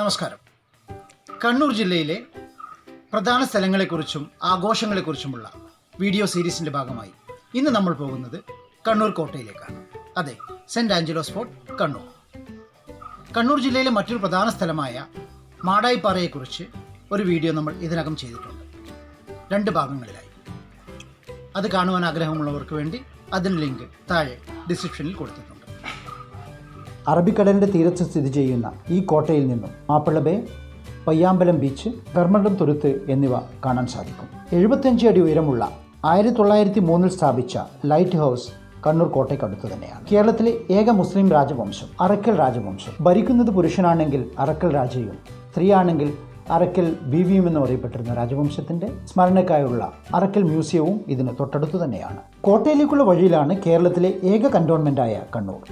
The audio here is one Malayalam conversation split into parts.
നമസ്കാരം കണ്ണൂർ ജില്ലയിലെ പ്രധാന സ്ഥലങ്ങളെക്കുറിച്ചും ആഘോഷങ്ങളെക്കുറിച്ചുമുള്ള വീഡിയോ സീരീസിൻ്റെ ഭാഗമായി ഇന്ന് നമ്മൾ പോകുന്നത് കണ്ണൂർ കോട്ടയിലേക്കാണ് അതെ saint Angelo's fort Kannur Kannur ജില്ലയിലെ മറ്റൊരു പ്രധാന സ്ഥലമായ മാടായിപ്പാറയെക്കുറിച്ച് ഒരു വീഡിയോ നമ്മൾ ഇതിനകം ചെയ്തിട്ടുണ്ട് രണ്ട് ഭാഗങ്ങളിലായി അത് കാണുവാൻ ആഗ്രഹമുള്ളവർക്ക് വേണ്ടി അതിന് ലിങ്ക് താഴെ ഡിസ്ക്രിപ്ഷനിൽ കൊടുത്തിട്ടുണ്ട് അറബിക്കടലിൻ്റെ തീരത്ത് സ്ഥിതി ചെയ്യുന്ന ഈ കോട്ടയിൽ നിന്നും മാപ്പിള ബേ പയ്യാമ്പലം ബീച്ച് പെർമണ്ടം തുരുത്ത് എന്നിവ കാണാൻ സാധിക്കും എഴുപത്തഞ്ച് അടി ഉയരമുള്ള ആയിരത്തി തൊള്ളായിരത്തി മൂന്നിൽ സ്ഥാപിച്ച ലൈറ്റ് ഹൗസ് കണ്ണൂർ കോട്ടയ്ക്കടുത്ത് തന്നെയാണ് കേരളത്തിലെ ഏക മുസ്ലിം രാജവംശം അറക്കൽ രാജവംശം ഭരിക്കുന്നത് പുരുഷനാണെങ്കിൽ അറക്കൽ രാജയും സ്ത്രീയാണെങ്കിൽ അറക്കൽ ബീവിയും എന്ന് പറയപ്പെട്ടിരുന്ന രാജവംശത്തിന്റെ സ്മരണയ്ക്കായുള്ള അറക്കൽ മ്യൂസിയവും ഇതിന് തൊട്ടടുത്ത് തന്നെയാണ് കോട്ടയിലേക്കുള്ള വഴിയിലാണ് കേരളത്തിലെ ഏക കണ്ടോൺമെന്റായ കണ്ണൂർ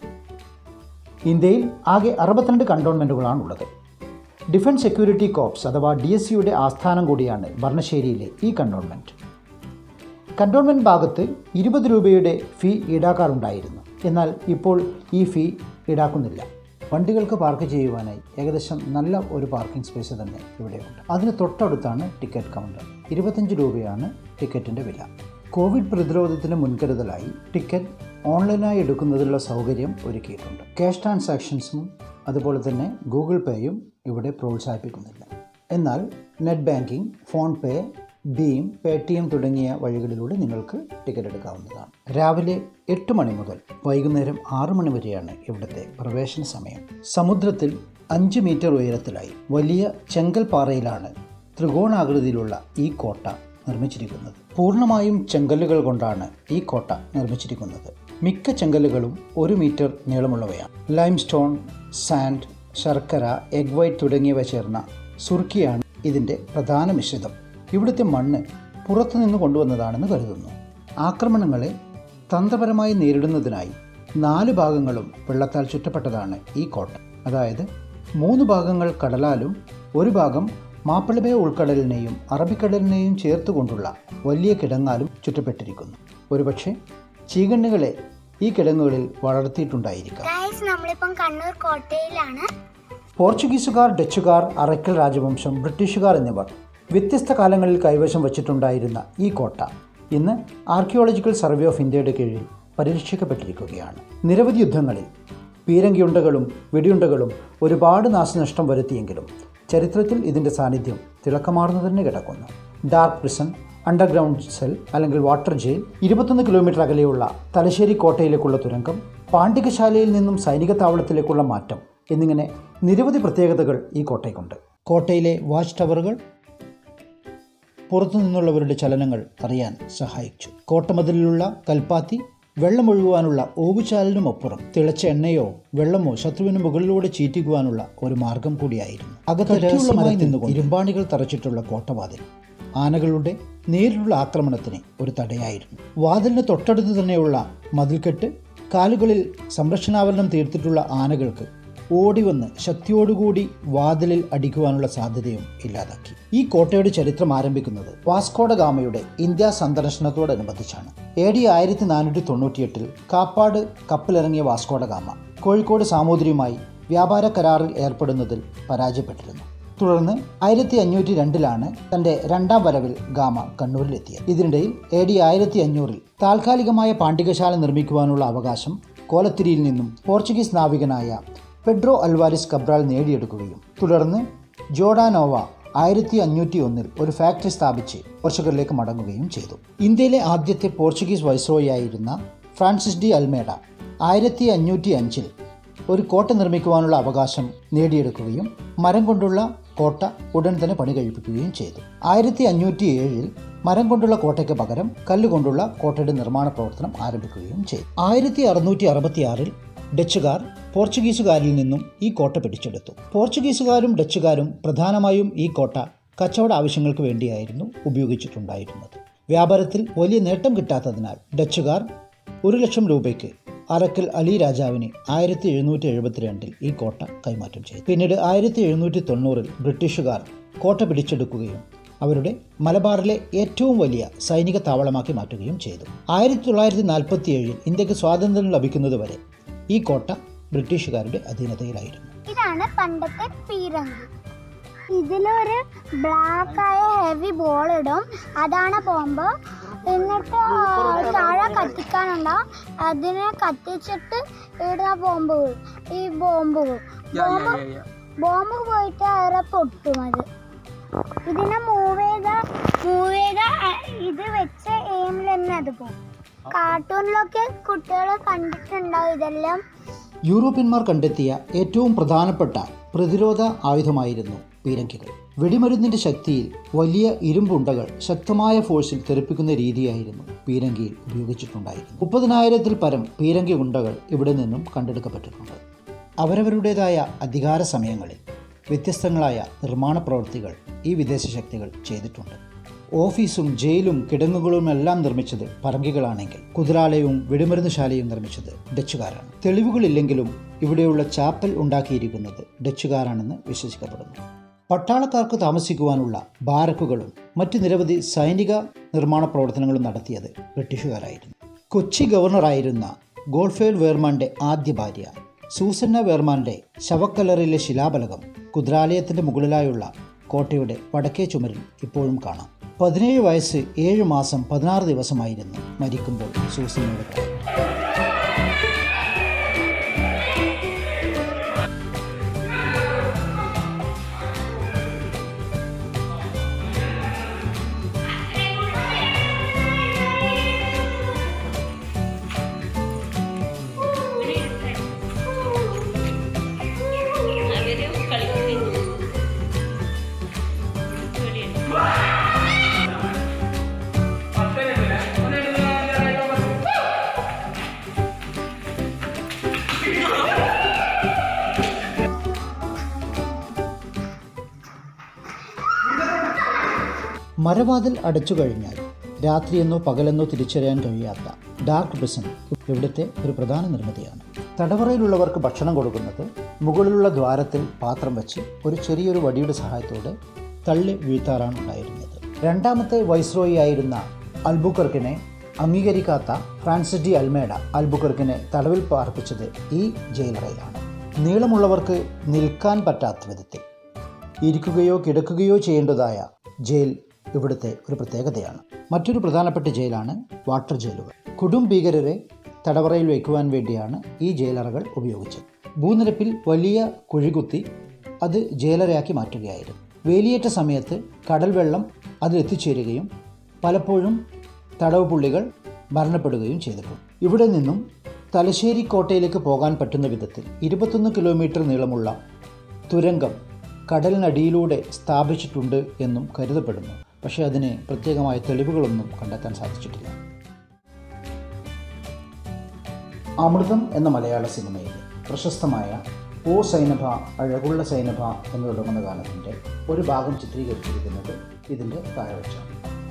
ഇന്ത്യയിൽ ആകെ അറുപത്തിരണ്ട് കണ്ടോൺമെൻറ്റുകളാണുള്ളത് ഡിഫൻസ് സെക്യൂരിറ്റി കോപ്സ് അഥവാ ഡി എസ് സിയുടെ ആസ്ഥാനം കൂടിയാണ് ഭരണശ്ശേരിയിലെ ഈ കണ്ടോൺമെൻറ്റ് കണ്ടോൺമെൻറ്റ് ഭാഗത്ത് ഇരുപത് രൂപയുടെ ഫീ ഈടാക്കാറുണ്ടായിരുന്നു എന്നാൽ ഇപ്പോൾ ഈ ഫീ ഈടാക്കുന്നില്ല വണ്ടികൾക്ക് പാർക്ക് ചെയ്യുവാനായി ഏകദേശം നല്ല ഒരു പാർക്കിംഗ് സ്പേസ് തന്നെ ഇവിടെയുണ്ട് അതിന് തൊട്ടടുത്താണ് ടിക്കറ്റ് കൗണ്ടർ ഇരുപത്തഞ്ച് രൂപയാണ് ടിക്കറ്റിൻ്റെ വില കോവിഡ് പ്രതിരോധത്തിന് മുൻകരുതലായി ടിക്കറ്റ് ഓൺലൈനായി എടുക്കുന്നതിനുള്ള സൗകര്യം ഒരുക്കിയിട്ടുണ്ട് ക്യാഷ് ട്രാൻസാക്ഷൻസും അതുപോലെ തന്നെ ഗൂഗിൾ പേയും ഇവിടെ പ്രോത്സാഹിപ്പിക്കുന്നില്ല എന്നാൽ നെറ്റ് ബാങ്കിംഗ് ഫോൺ പേ ഭീം പേ ടി എം തുടങ്ങിയ വഴികളിലൂടെ നിങ്ങൾക്ക് ടിക്കറ്റ് എടുക്കാവുന്നതാണ് രാവിലെ എട്ട് മണി മുതൽ വൈകുന്നേരം ആറ് മണി വരെയാണ് ഇവിടുത്തെ പ്രവേശന സമയം സമുദ്രത്തിൽ അഞ്ച് മീറ്റർ ഉയരത്തിലായി വലിയ ചെങ്കൽ പാറയിലാണ് ത്രികോണാകൃതിയിലുള്ള ഈ കോട്ട നിർമ്മിച്ചിരിക്കുന്നത് പൂർണ്ണമായും ചെങ്കല്ലുകൾ കൊണ്ടാണ് ഈ കോട്ട നിർമ്മിച്ചിരിക്കുന്നത് മിക്ക ചെങ്കല്ലുകളും ഒരു മീറ്റർ നീളമുള്ളവയാണ് ലൈം സ്റ്റോൺ സാൻഡ് ശർക്കര എഗ് വൈറ്റ് തുടങ്ങിയവ ചേർന്ന സുർക്കിയാണ് ഇതിൻ്റെ പ്രധാന മിശ്രിതം ഇവിടുത്തെ മണ്ണ് പുറത്തുനിന്ന് കൊണ്ടുവന്നതാണെന്ന് കരുതുന്നു ആക്രമണങ്ങളെ തന്ത്രപരമായി നേരിടുന്നതിനായി നാല് ഭാഗങ്ങളും വെള്ളത്താൽ ചുറ്റപ്പെട്ടതാണ് ഈ കോട്ട അതായത് മൂന്ന് ഭാഗങ്ങൾ കടലാലും ഒരു ഭാഗം മാപ്പിളബേ ഉൾക്കടലിനെയും അറബിക്കടലിനെയും ചേർത്തുകൊണ്ടുള്ള വലിയ കിടങ്ങാലും ചുറ്റപ്പെട്ടിരിക്കുന്നു ഒരുപക്ഷെ ചീകണ്ണുകളെ ഈ കിടങ്ങുകളിൽ വളർത്തിയിട്ടുണ്ടായിരിക്കാം ഗൈസ് നമ്മളിപ്പം കണ്ണൂർ കോട്ടയിലാണ് പോർച്ചുഗീസുകാർ ഡച്ചുകാർ അറക്കൽ രാജവംശം ബ്രിട്ടീഷുകാർ എന്നിവർ വ്യത്യസ്ത കാലങ്ങളിൽ കൈവശം വച്ചിട്ടുണ്ടായിരുന്ന ഈ കോട്ട ഇന്ന് ആർക്കിയോളജിക്കൽ സർവേ ഓഫ് ഇന്ത്യയുടെ കീഴിൽ പരിരക്ഷിക്കപ്പെട്ടിരിക്കുകയാണ് നിരവധി യുദ്ധങ്ങളിൽ പീരങ്കിയുണ്ടകളും വെടിയുണ്ടകളും ഒരുപാട് നാശനഷ്ടം വരുത്തിയെങ്കിലും ചരിത്രത്തിൽ ഇതിൻ്റെ സാന്നിധ്യം തിളക്കമാർന്നു തന്നെ കിടക്കുന്നു ഡാർക്ക് പ്രിസൺ അണ്ടർഗ്രൗണ്ട് സെൽ അല്ലെങ്കിൽ വാട്ടർ ജയിൽ ഇരുപത്തൊന്ന് കിലോമീറ്റർ അകലെയുള്ള തലശ്ശേരി കോട്ടയിലേക്കുള്ള തുരങ്കം പാണ്ഡികശാലയിൽ നിന്നും സൈനിക താവളത്തിലേക്കുള്ള മാറ്റം എന്നിങ്ങനെ നിരവധി പ്രത്യേകതകൾ ഈ കോട്ടയ്ക്കുണ്ട് കോട്ടയിലെ വാച്ച് ടവറുകൾ പുറത്തു നിന്നുള്ളവരുടെ ചലനങ്ങൾ അറിയാൻ സഹായിച്ചു കോട്ടമതിലിലുള്ള കൽപ്പാത്തി വെള്ളമൊഴുകുവാനുള്ള ഓവുചാലിനുമപ്പുറം തിളച്ച എണ്ണയോ വെള്ളമോ ശത്രുവിന് മുകളിലൂടെ ചീറ്റിക്കുവാനുള്ള ഒരു മാർഗം കൂടിയായിരുന്നു അകത്ത് രഹസ്യമായി നിന്നുകൊണ്ട് ഇരുമ്പാണികൾ തറച്ചിട്ടുള്ള കോട്ടവാതിൽ ആനകളുടെ നേരിട്ടുള്ള ആക്രമണത്തിന് ഒരു തടയായിരുന്നു വാതിലിന് തൊട്ടടുത്ത് തന്നെയുള്ള മതിൽക്കെട്ട് കാലുകളിൽ സംരക്ഷണാവരണം തീർത്തിട്ടുള്ള ആനകൾക്ക് ഓടിവന്ന് ശക്തിയോടുകൂടി വാതിലിൽ അടിക്കുവാനുള്ള സാധ്യതയും ഇല്ലാതാക്കി ഈ കോട്ടയുടെ ചരിത്രം ആരംഭിക്കുന്നത് വാസ്കോഡ ഗാമയുടെ ഇന്ത്യ സന്ദർശനത്തോടനുബന്ധിച്ചാണ് എ ഡി ആയിരത്തി നാനൂറ്റി തൊണ്ണൂറ്റിയെട്ടിൽ കാപ്പാട് കപ്പലിറങ്ങിയ വാസ്കോഡ ഗാമ കോഴിക്കോട് സാമൂതിരിയുമായി വ്യാപാര കരാറിൽ ഏർപ്പെടുന്നതിൽ പരാജയപ്പെട്ടിരുന്നു തുടർന്ന് ആയിരത്തി അഞ്ഞൂറ്റി രണ്ടിലാണ് തന്റെ രണ്ടാം വരവിൽ ഗാമ കണ്ണൂരിലെത്തിയത് ഇതിനിടയിൽ എ ഡി ആയിരത്തി അഞ്ഞൂറിൽ താൽക്കാലികമായ പാണ്ഡികശാല നിർമ്മിക്കുവാനുള്ള അവകാശം കോലത്തിരിയിൽ നിന്നും പോർച്ചുഗീസ് നാവികനായ പെഡ്രോ അൽവാരിസ് കബ്രാൽ നേടിയെടുക്കുകയും തുടർന്ന് ജോഡാനോവ ആയിരത്തി അഞ്ഞൂറ്റി ഒന്നിൽ ഒരു ഫാക്ടറി സ്ഥാപിച്ച് പോർച്ചുഗലിലേക്ക് മടങ്ങുകയും ചെയ്തു ഇന്ത്യയിലെ ആദ്യത്തെ പോർച്ചുഗീസ് വൈസ്രോയായിരുന്ന ഫ്രാൻസിസ് ഡി അൽമേഡ ആയിരത്തി അഞ്ഞൂറ്റി അഞ്ചിൽ ഒരു കോട്ട നിർമ്മിക്കുവാനുള്ള അവകാശം നേടിയെടുക്കുകയും മരം കൊണ്ടുള്ള കോട്ട ഉടൻ തന്നെ പണി കഴിപ്പിക്കുകയും ചെയ്തു ആയിരത്തി അഞ്ഞൂറ്റി ഏഴിൽ മരം കൊണ്ടുള്ള കോട്ടയ്ക്ക് പകരം കല്ലുകൊണ്ടുള്ള കോട്ടയുടെ നിർമ്മാണ പ്രവർത്തനം ആരംഭിക്കുകയും ചെയ്തു ആയിരത്തി അറുന്നൂറ്റി അറുപത്തിയാറിൽ ഡച്ചുകാർ പോർച്ചുഗീസുകാരിൽ നിന്നും ഈ കോട്ട പിടിച്ചെടുത്തു പോർച്ചുഗീസുകാരും ഡച്ചുകാരും പ്രധാനമായും ഈ കോട്ട കച്ചവട ആവശ്യങ്ങൾക്ക് വേണ്ടിയായിരുന്നു ഉപയോഗിച്ചിട്ടുണ്ടായിരുന്നത് വ്യാപാരത്തിൽ വലിയ നേട്ടം കിട്ടാത്തതിനാൽ ഡച്ചുകാർ ഒരു ലക്ഷം രൂപയ്ക്ക് അറക്കൽ അലി രാജാവിന് ആയിരത്തി എഴുന്നൂറ്റി എഴുപത്തിരണ്ടിൽ ഈ കോട്ട കൈമാറ്റം ചെയ്തു പിന്നീട് ആയിരത്തി എഴുന്നൂറ്റി തൊണ്ണൂറിൽ ബ്രിട്ടീഷുകാർ കോട്ട പിടിച്ചെടുക്കുകയും അവരുടെ മലബാറിലെ ഏറ്റവും വലിയ സൈനിക താവളമാക്കി മാറ്റുകയും ചെയ്തു ആയിരത്തി തൊള്ളായിരത്തി നാൽപ്പത്തി ഏഴിൽ ഇന്ത്യക്ക് സ്വാതന്ത്ര്യം ലഭിക്കുന്നതുവരെ ഈ കോട്ട ബ്രിട്ടീഷുകാരുടെ അധീനതയിലായിരുന്നു ഇതാണ് പണ്ടത്തെ പീരങ്കി ഇതിലൊരു ബ്ലാക്ക് ആയ ഹെവി ബോൾ ഇടും അതാണ് ബോംബ് എന്നിട്ട് ആ, താഴെ കത്തിക്കാനുണ്ടാവും അതിനെ കത്തിച്ചിട്ട് ഇടുന്ന ബോംബ് വീഴും ഈ ബോംബ് വീഴും ബോംബ് ബോംബ് പോയിട്ട് അവരെ പൊട്ടും അത് ഇതിനെ മൂവ് ചെയ്ത മൂവ് ചെയ്ത അ- ഇത് വെച്ച എയിമിൽ തന്നെ അത് പോകും കാർട്ടൂണിലൊക്കെ കുട്ടികൾ കണ്ടിട്ടുണ്ടാവും ഇതെല്ലാം യൂറോപ്യന്മാർ കണ്ടെത്തിയ ഏറ്റവും പ്രധാനപ്പെട്ട പ്രതിരോധ ആയുധമായിരുന്നു പീരങ്കികൾ വെടിമരുന്നിന്റെ ശക്തിയിൽ വലിയ ഇരുമ്പുണ്ടകൾ ശക്തമായ ഫോഴ്സിൽ തെറിപ്പിക്കുന്ന രീതിയായിരുന്നു പീരങ്കിയിൽ ഉപയോഗിച്ചിട്ടുണ്ടായിരുന്നു മുപ്പതിനായിരത്തിൽ പരം പീരങ്കി ഉണ്ടകൾ ഇവിടെ നിന്നും കണ്ടെടുക്കപ്പെട്ടിട്ടുണ്ട് അവരവരുടേതായ അധികാര സമയങ്ങളിൽ വ്യത്യസ്തങ്ങളായ നിർമ്മാണ പ്രവൃത്തികൾ ഈ വിദേശ ശക്തികൾ ചെയ്തിട്ടുണ്ട് ഓഫീസും ജയിലും കിടങ്ങുകളും എല്ലാം നിർമ്മിച്ചത് പറങ്കികളാണെങ്കിൽ കുതിരാലയവും വെടിമരുന്നുശാലയും നിർമ്മിച്ചത് ഡച്ചുകാരാണ് തെളിവുകളില്ലെങ്കിലും ഇവിടെയുള്ള ചാപ്പൽ ഉണ്ടാക്കിയിരിക്കുന്നത് ഡച്ചുകാരാണെന്ന് വിശ്വസിക്കപ്പെടുന്നു പട്ടാളക്കാർക്ക് താമസിക്കുവാനുള്ള ബാരക്കുകളും മറ്റു നിരവധി സൈനിക നിർമ്മാണ പ്രവർത്തനങ്ങളും നടത്തിയത് ബ്രിട്ടീഷുകാരായിരുന്നു കൊച്ചി ഗവർണറായിരുന്ന ഗോൾഫേൽ വേർമാന്റെ ആദ്യ ഭാര്യ സൂസന്ന വേർമാന്റെ ശവക്കല്ലറിലെ ശിലാഫലകം കുതിരാലയത്തിന്റെ മുകളിലായുള്ള കോട്ടയുടെ വടക്കേ ചുമരിൽ ഇപ്പോഴും കാണാം പതിനേഴ് വയസ്സ് ഏഴ് മാസം പതിനാറ് ദിവസമായിരുന്നു മരിക്കുമ്പോൾ സൂസന്നയുടെ പ്രായം അവര് കളിക്കുന്നു മരവാതിൽ അടച്ചു കഴിഞ്ഞാൽ രാത്രിയെന്നോ പകലെന്നോ തിരിച്ചറിയാൻ കഴിയാത്ത ഡാർക്ക് പ്രിസൺ ഇവിടുത്തെ ഒരു പ്രധാന നിർമ്മിതിയാണ് തടവറയിലുള്ളവർക്ക് ഭക്ഷണം കൊടുക്കുന്നത് മുകളിലുള്ള ദ്വാരത്തിൽ പാത്രം വെച്ച് ഒരു ചെറിയൊരു വടിയുടെ സഹായത്തോടെ തള്ളി വീഴ്ത്താറാണ് ഉണ്ടായിരുന്നത് രണ്ടാമത്തെ വൈസ്രോയി ആയിരുന്ന അൽബുക്കർക്കിനെ അംഗീകരിക്കാത്ത ഫ്രാൻസിസ് ഡി അൽമേഡ അൽബുക്കർക്കിനെ തടവിൽ പാർപ്പിച്ചത് ഈ ജയിലറയിലാണ് നീളമുള്ളവർക്ക് നിൽക്കാൻ പറ്റാത്ത വിധത്തിൽ ഇരിക്കുകയോ കിടക്കുകയോ ചെയ്യേണ്ടതായ ജയിൽ ഇവിടുത്തെ ഒരു പ്രത്യേകതയാണ് മറ്റൊരു പ്രധാനപ്പെട്ട ജയിലാണ് വാട്ടർ ജയിലുകൾ കൊടും ഭീകരരെ തടവറയിൽ വയ്ക്കുവാൻ വേണ്ടിയാണ് ഈ ജയിലറകൾ ഉപയോഗിച്ചത് ഭൂനിരപ്പിൽ വലിയ കുഴികുത്തി അത് ജയിലറയാക്കി മാറ്റുകയായിരുന്നു വേലിയേറ്റ സമയത്ത് കടൽ വെള്ളം അതിലെത്തിച്ചേരുകയും പലപ്പോഴും തടവ് പുള്ളികൾ മരണപ്പെടുകയും ചെയ്തിട്ടുണ്ട് ഇവിടെ നിന്നും തലശ്ശേരി കോട്ടയിലേക്ക് പോകാൻ പറ്റുന്ന വിധത്തിൽ ഇരുപത്തൊന്ന് കിലോമീറ്റർ നീളമുള്ള തുരങ്കം കടലിനടിയിലൂടെ സ്ഥാപിച്ചിട്ടുണ്ട് എന്നും കരുതപ്പെടുന്നു പക്ഷേ അതിന് പ്രത്യേകമായ തെളിവുകളൊന്നും കണ്ടെത്താൻ സാധിച്ചിട്ടില്ല അമൃതം എന്ന മലയാള സിനിമയിൽ പ്രശസ്തമായ ഓ സൈനഭ അഴകുള്ള സൈനഭ എന്ന് തുടങ്ങുന്ന ഗാനത്തിൻ്റെ ഒരു ഭാഗം ചിത്രീകരിച്ചിരിക്കുന്നത് ഇതിൻ്റെ താഴെ വെച്ചാണ്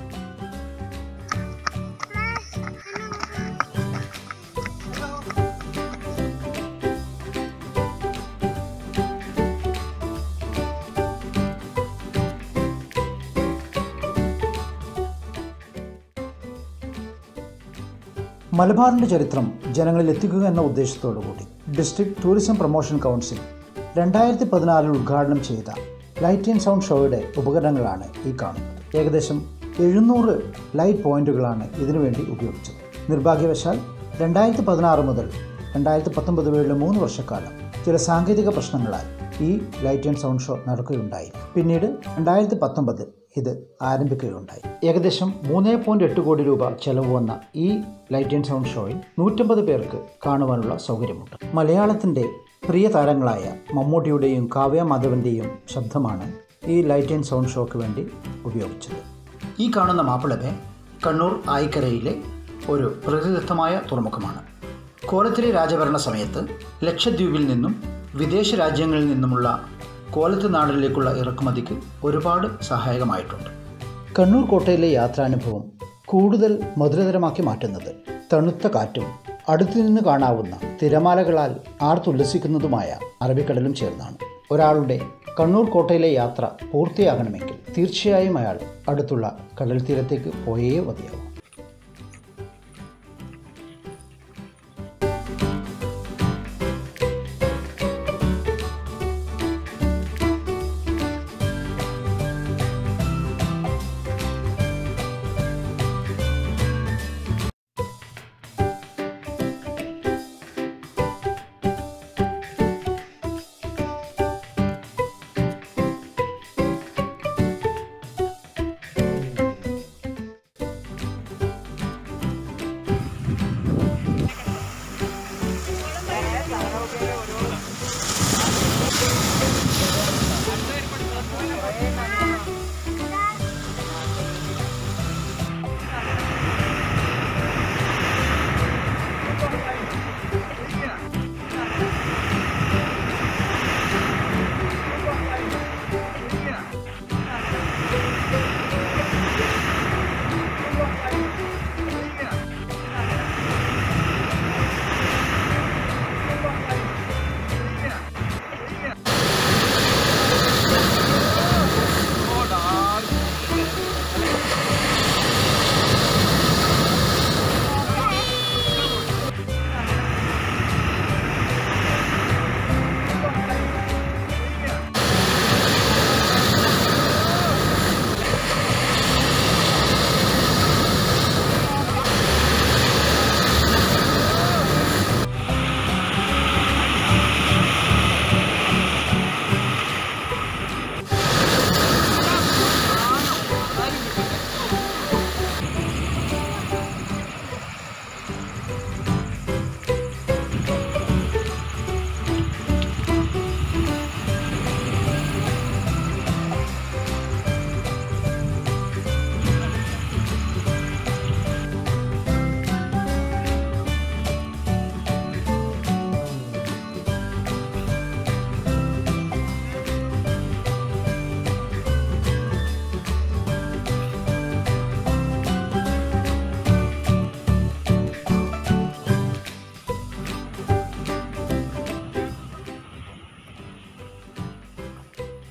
മലബാറിൻ്റെ ചരിത്രം ജനങ്ങളിൽ എത്തിക്കുക എന്ന ഉദ്ദേശത്തോടു കൂടി ഡിസ്ട്രിക്ട് ടൂറിസം പ്രൊമോഷൻ കൗൺസിൽ രണ്ടായിരത്തി പതിനാറിൽ ഉദ്ഘാടനം ചെയ്ത ലൈറ്റ് ആൻഡ് സൗണ്ട് ഷോയുടെ ഉപകരണങ്ങളാണ് ഈ കാണുന്നത് ഏകദേശം എഴുന്നൂറ് ലൈറ്റ് പോയിന്റുകളാണ് ഇതിനുവേണ്ടി ഉപയോഗിച്ചത് നിർഭാഗ്യവശാൽ രണ്ടായിരത്തി പതിനാറ് മുതൽ രണ്ടായിരത്തി പത്തൊമ്പത് വരെയുള്ള മൂന്ന് വർഷക്കാലം ചില സാങ്കേതിക പ്രശ്നങ്ങളാൽ ഈ ലൈറ്റ് ആൻഡ് സൗണ്ട് ഷോ നടക്കുകയുണ്ടായി പിന്നീട് രണ്ടായിരത്തി പത്തൊമ്പതിൽ ഇത് ആരംഭിക്കുകയുണ്ടായി ഏകദേശം മൂന്ന് പോയിന്റ് എട്ട് കോടി രൂപ ചെലവ് വന്ന ഈ ലൈറ്റ് ആൻഡ് സൗണ്ട് ഷോയിൽ നൂറ്റമ്പത് പേർക്ക് കാണുവാനുള്ള സൗകര്യമുണ്ട് മലയാളത്തിൻ്റെ പ്രിയ താരങ്ങളായ മമ്മൂട്ടിയുടെയും കാവ്യ മാധവൻ്റെയും ശബ്ദമാണ് ഈ ലൈറ്റ് ആൻഡ് സൗണ്ട് ഷോയ്ക്ക് വേണ്ടി ഉപയോഗിച്ചത് ഈ കാണുന്ന മാപ്പിളബെ കണ്ണൂർ ആയിക്കരയിലെ ഒരു പ്രകൃതിദത്തമായ തുറമുഖമാണ് കോലത്തിരി രാജഭരണ സമയത്ത് ലക്ഷദ്വീപിൽ നിന്നും വിദേശ രാജ്യങ്ങളിൽ നിന്നുമുള്ള കോലത്ത് നാടിലേക്കുള്ള ഇറക്കുമതിക്ക് ഒരുപാട് സഹായകമായിട്ടുണ്ട് കണ്ണൂർ കോട്ടയിലെ യാത്രാനുഭവം കൂടുതൽ മധുരതരമാക്കി മാറ്റുന്നത് തണുത്ത കാറ്റും അടുത്തുനിന്ന് കാണാവുന്ന തിരമാലകളാൽ ആർത്തുല്ലസിക്കുന്നതുമായ അറബിക്കടലും ചേർന്നാണ് ഒരാളുടെ കണ്ണൂർ കോട്ടയിലെ യാത്ര പൂർത്തിയാകണമെങ്കിൽ തീർച്ചയായും അയാൾ അടുത്തുള്ള കടൽ തീരത്തേക്ക് പോയേ മതിയാവും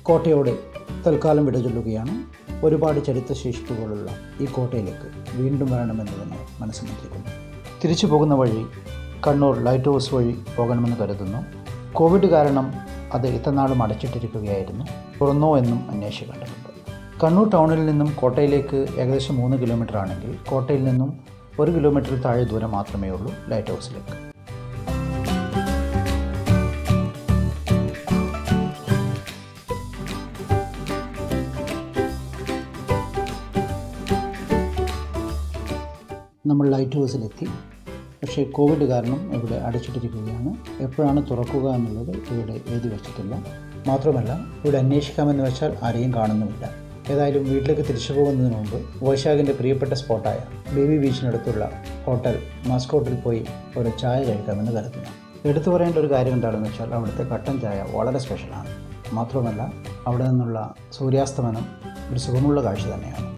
കോട്ടയോട് തൽക്കാലം വിട ചൊല്ലുകയാണ് ഒരുപാട് ചരിത്രശേഷിപ്പുകളുള്ള ഈ കോട്ടയിലേക്ക് വീണ്ടും വരണമെന്ന് തന്നെ മനസ്സിലാക്കിക്കുന്നു തിരിച്ചു പോകുന്ന വഴി കണ്ണൂർ ലൈറ്റ് ഹൗസ് വഴി പോകണമെന്ന് കരുതുന്നു കോവിഡ് കാരണം അത് ഇത്രനാളും അടച്ചിട്ടിരിക്കുകയായിരുന്നു തുറന്നോ എന്നും അന്വേഷിക്കേണ്ടതുണ്ട് കണ്ണൂർ ടൗണിൽ നിന്നും കോട്ടയിലേക്ക് ഏകദേശം മൂന്ന് കിലോമീറ്റർ ആണെങ്കിൽ കോട്ടയിൽ നിന്നും ഒരു കിലോമീറ്റർ താഴെ ദൂരം മാത്രമേ ഉള്ളൂ ലൈറ്റ് ഹൗസിലേക്ക് നമ്മൾ ലൈറ്റ് ഹൗസിലെത്തി പക്ഷേ കോവിഡ് കാരണം ഇവിടെ അടച്ചിട്ടിരിക്കുകയാണ് എപ്പോഴാണ് തുറക്കുക എന്നുള്ളത് ഇവിടെ എഴുതി വച്ചിട്ടില്ല മാത്രമല്ല ഇവിടെ അന്വേഷിക്കാമെന്ന് വെച്ചാൽ ആരെയും കാണുന്നുമില്ല ഏതായാലും വീട്ടിലേക്ക് തിരിച്ചു പോകുന്നതിന് മുമ്പ് വൈശാഖിൻ്റെ പ്രിയപ്പെട്ട സ്പോട്ടായ ബേബി ബീച്ചിനടുത്തുള്ള ഹോട്ടൽ മാസ്കോട്ടിൽ പോയി ഒരു ചായ കഴിക്കാമെന്ന് കരുതുന്നു എടുത്തു പറയേണ്ട ഒരു കാര്യം എന്താണെന്ന് വെച്ചാൽ അവിടുത്തെ കട്ടൻ ചായ വളരെ സ്പെഷ്യലാണ് മാത്രമല്ല അവിടെ നിന്നുള്ള സൂര്യാസ്തമനം ഒരു സുഖമുള്ള കാഴ്ച തന്നെയാണ്